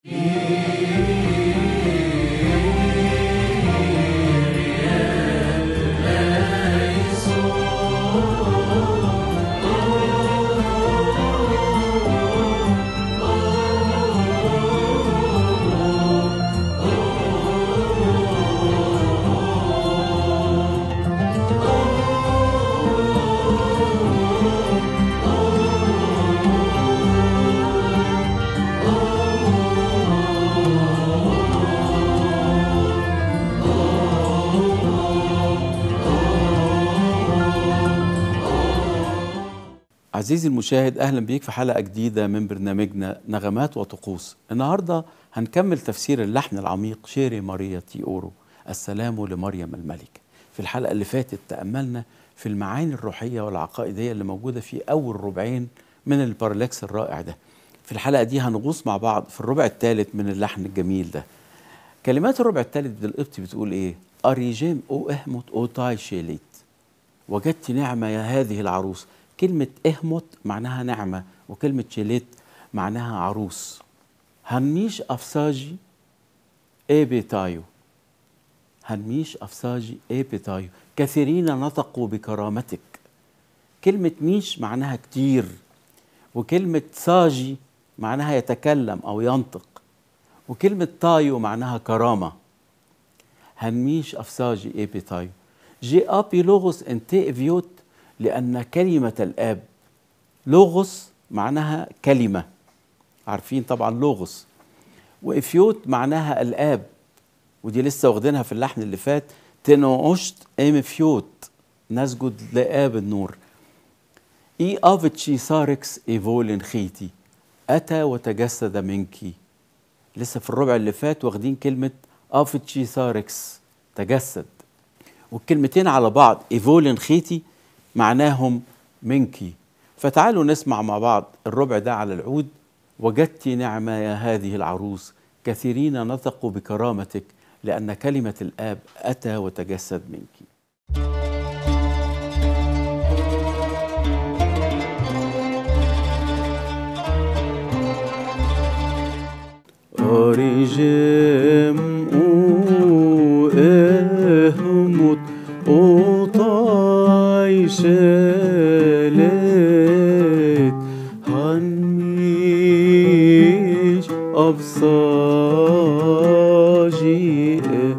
عزيزي المشاهد اهلا بيك في حلقه جديده من برنامجنا نغمات وطقوس النهارده هنكمل تفسير اللحن العميق شيري ماريا تيورو السلام لمريم الملكه في الحلقه اللي فاتت تاملنا في المعاني الروحيه والعقائديه اللي موجوده في اول ربعين من البارالكس الرائع ده في الحلقه دي هنغوص مع بعض في الربع الثالث من اللحن الجميل ده كلمات الربع الثالث بالقبط بتقول ايه اريجيم او اهمت او تاي شيليت وجدت نعمه يا هذه العروس كلمة اهمت معناها نعمة وكلمة شيليت معناها عروس هنميش أفساجي اي بيتايو هنميش أفساجي اي بيتايو كثيرين نطقوا بكرامتك كلمة ميش معناها كتير وكلمة ساجي معناها يتكلم أو ينطق وكلمة تايو معناها كرامة هنميش أفساجي اي بيتايو جي أبي لوغوس انتي فيوت لأن كلمة الآب لوغوس معناها كلمة عارفين طبعا لوغوس وإفيوت معناها الآب ودي لسه واخدينها في اللحن اللي فات تنوشت ام فيوت نسجد لآب النور إي أفتشي ساركس إيفولين خيتي أتى وتجسد منك لسه في الربع اللي فات واخدين كلمة أفتشي ساركس تجسد والكلمتين على بعض إيفولين خيتي معناهم منك فتعالوا نسمع مع بعض الربع ده على العود وجدت نعمة يا هذه العروس كثيرين نطقوا بكرامتك لأن كلمة الآب أتى وتجسد منك أرجم أهمت أطاي شالت هنميش أبصاجي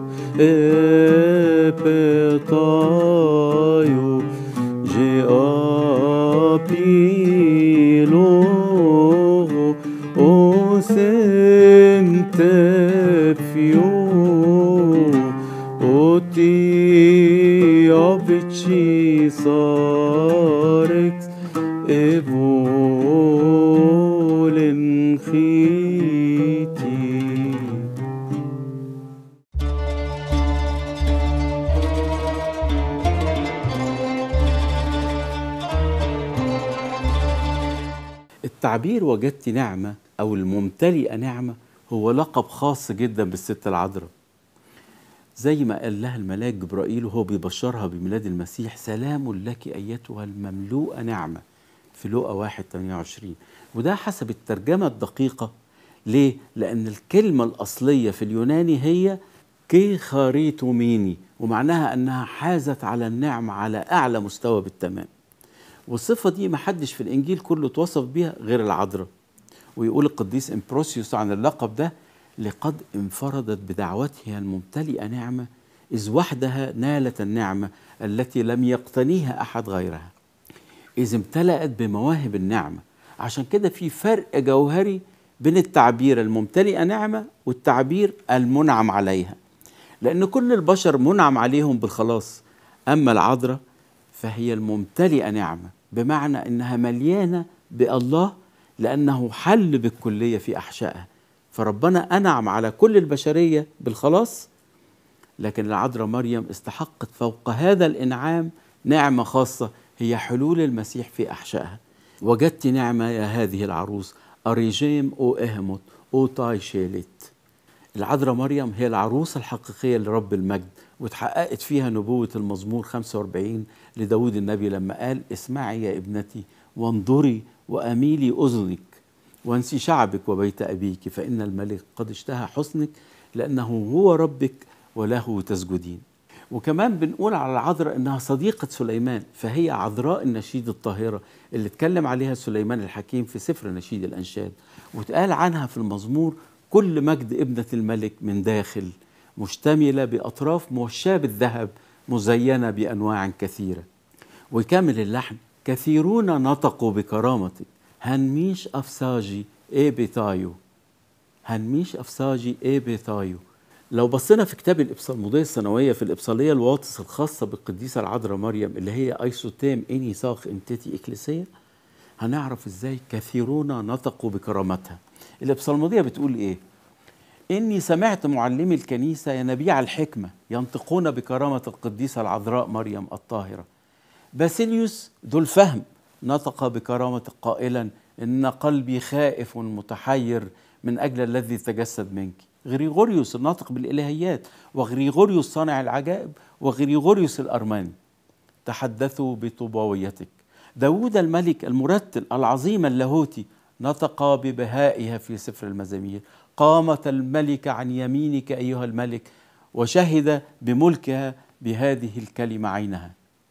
أبطايو جي أبيلو أسنت فيو أوتي أبتشي صارت إبول خيتي التعبير وجدت نعمة أو الممتلئة نعمة هو لقب خاص جدا بالست العذراء زي ما قال لها الملاك جبرائيل وهو بيبشرها بميلاد المسيح سلام لك أيتها المملوءة نعمة في لوقا 1 28 وده حسب الترجمة الدقيقة ليه؟ لأن الكلمة الأصلية في اليوناني هي كي خاريتوميني ومعناها أنها حازت على النعمة على أعلى مستوى بالتمام والصفة دي ما حدش في الإنجيل كله توصف بيها غير العذراء ويقول القديس إمبروسيوس عن اللقب ده لقد انفردت بدعوتها الممتلئة نعمة إذ وحدها نالت النعمة التي لم يقتنيها أحد غيرها إذ امتلأت بمواهب النعمة عشان كده في فرق جوهري بين التعبير الممتلئة نعمة والتعبير المنعم عليها لأن كل البشر منعم عليهم بالخلاص أما العذراء فهي الممتلئة نعمة بمعنى أنها مليانة بالله لأنه حل بالكلية في أحشائها فربنا أنعم على كل البشرية بالخلاص لكن العذراء مريم استحقت فوق هذا الإنعام نعمة خاصة هي حلول المسيح في أحشائها وجدت نعمة يا هذه العروس أريجيم أو إهمت أو تاي شيلت العذراء مريم هي العروس الحقيقية لرب المجد وتحققت فيها نبوة المزمور 45 لداود النبي لما قال اسمعي يا ابنتي وانظري وأميلي أذنك وانسي شعبك وبيت أبيك فإن الملك قد اشتهى حسنك لأنه هو ربك وله تسجدين وكمان بنقول على العذراء انها صديقه سليمان فهي عذراء النشيد الطاهره اللي اتكلم عليها سليمان الحكيم في سفر نشيد الانشاد واتقال عنها في المزمور كل مجد ابنه الملك من داخل مشتمله باطراف موشاه بالذهب مزينه بانواع كثيره ويكمل اللحن كثيرون نطقوا بكرامتك هنميش افساجي اي بيتايو هنميش افساجي اي بيتايو لو بصينا في كتاب الإبصالمودية السنوية في الإبصالية الواطس الخاصة بالقديسة العذراء مريم اللي هي أيسوتام إني ساخ إمتتي إكليسية هنعرف إزاي كثيرون نطقوا بكرامتها الإبصالمودية بتقول إيه؟ إني سمعت معلمي الكنيسة ينابيع الحكمة ينطقون بكرامة القديسة العذراء مريم الطاهرة باسيليوس ذو الفهم نطق بكرامة قائلا إن قلبي خائف متحير من أجل الذي تجسد منك غريغوريوس الناطق بالإلهيات وغريغوريوس صانع العجائب وغريغوريوس الأرماني تحدثوا بطوباويتك داود الملك المرتل العظيم اللاهوتي نطق ببهائها في سفر المزامير قامت الملك عن يمينك أيها الملك وشهد بملكها بهذه الكلمة عينها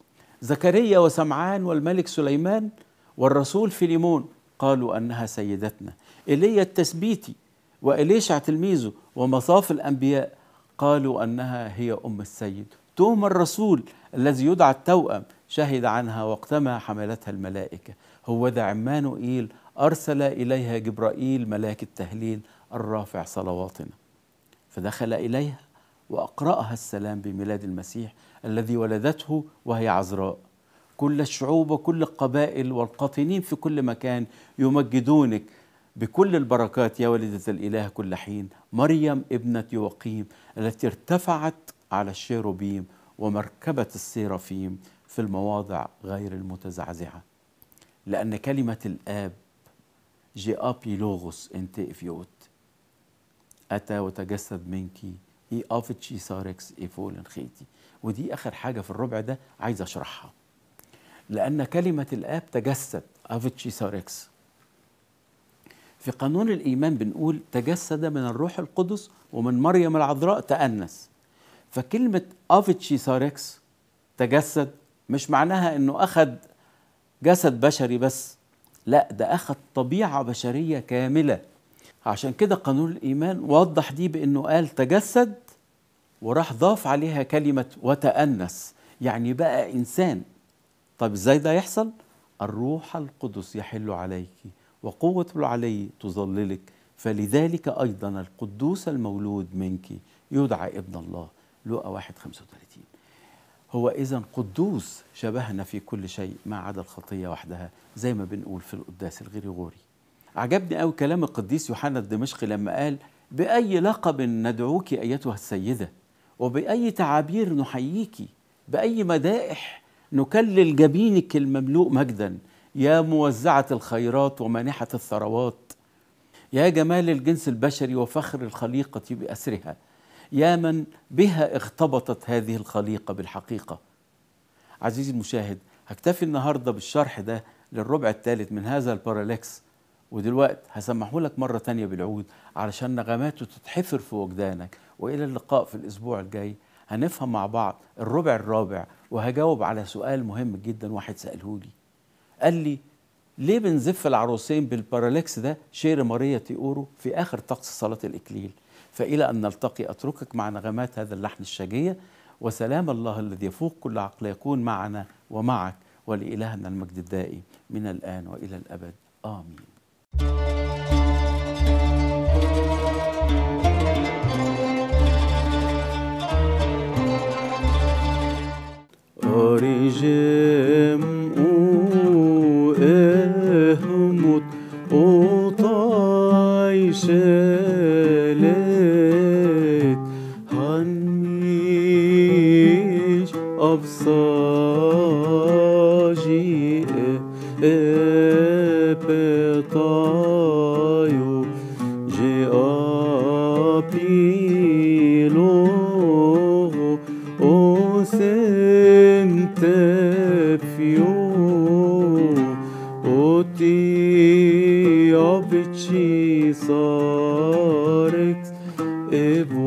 زكريا وسمعان والملك سليمان والرسول فيليمون قالوا أنها سيدتنا إيليا التثبيتي وإليشع تلميذه ومصاف الأنبياء قالوا أنها هي أم السيد توما الرسول الذي يدعى التوأم شهد عنها وقتما حملتها الملائكة هو ذا عمانوئيل أرسل إليها جبرائيل ملاك التهليل الرافع صلواتنا فدخل إليها وأقرأها السلام بميلاد المسيح الذي ولدته وهي عذراء كل الشعوب وكل القبائل والقاطنين في كل مكان يمجدونك بكل البركات يا والدة الإله كل حين مريم ابنة يوقيم التي ارتفعت على الشيروبيم ومركبة السيرافيم في المواضع غير المتزعزعة لأن كلمة الآب جي لوغوس انت افيوت أتى وتجسد منك إي أفتشي ساركس إي فولن خيتي ودي آخر حاجة في الربع ده عايز أشرحها لأن كلمة الآب تجسد أفتشي ساركس في قانون الإيمان بنقول تجسد من الروح القدس ومن مريم العذراء تأنس فكلمة أفتشي ساركس تجسد مش معناها أنه أخذ جسد بشري بس لا ده أخذ طبيعة بشرية كاملة عشان كده قانون الإيمان وضح دي بأنه قال تجسد وراح ضاف عليها كلمة وتأنس يعني بقى إنسان طب إزاي ده يحصل؟ الروح القدس يحل عليك وقوة العلي تظللك فلذلك أيضا القدوس المولود منك يدعى ابن الله لقى واحد خمسة وثلاثين هو إذا قدوس شبهنا في كل شيء ما عدا الخطية وحدها زي ما بنقول في القداس الغريغوري عجبني قوي كلام القديس يوحنا الدمشقي لما قال بأي لقب ندعوك أيتها السيدة وبأي تعابير نحييك بأي مدائح نكلل جبينك المملوء مجدا يا موزعة الخيرات ومانحة الثروات يا جمال الجنس البشري وفخر الخليقة بأسرها يا من بها اختبطت هذه الخليقة بالحقيقة عزيزي المشاهد هكتفي النهاردة بالشرح ده للربع الثالث من هذا البارالكس ودلوقتي هسمحه لك مرة تانية بالعود علشان نغماته تتحفر في وجدانك وإلى اللقاء في الأسبوع الجاي هنفهم مع بعض الربع الرابع وهجاوب على سؤال مهم جدا واحد سأله لي قال لي ليه بنزف العروسين بالبارالكس ده شير ماريا تيورو في آخر طقس صلاة الإكليل فإلى أن نلتقي أتركك مع نغمات هذا اللحن الشجية وسلام الله الذي يفوق كل عقل يكون معنا ومعك ولإلهنا المجد الدائم من الآن وإلى الأبد آمين أرجم وأهمت وطايشلت هنميش أبصاجي أبطايو جي أبيلو أسنت فيو أوتي أبتشي et